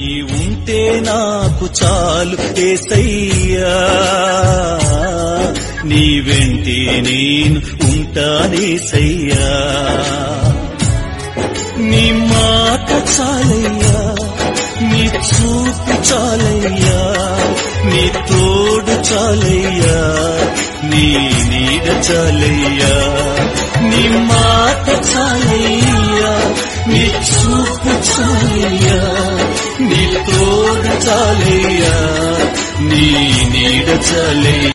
నీ ఉంటే నాకు చాలు ఏసయ్యా నీ వెంటే నేను ఉంటానేసయ్యా నీ మాట చాలయ్యా నీ చూపు చాలయ్యా నీ తోడు చాలయ్యా నీ నీడ చాలయ్యా నీ మాట చాలయ్యా నీ చూపు చాలయ్యా నీ తోడు చాలయ్యా నీ నీడ చాలయ్యా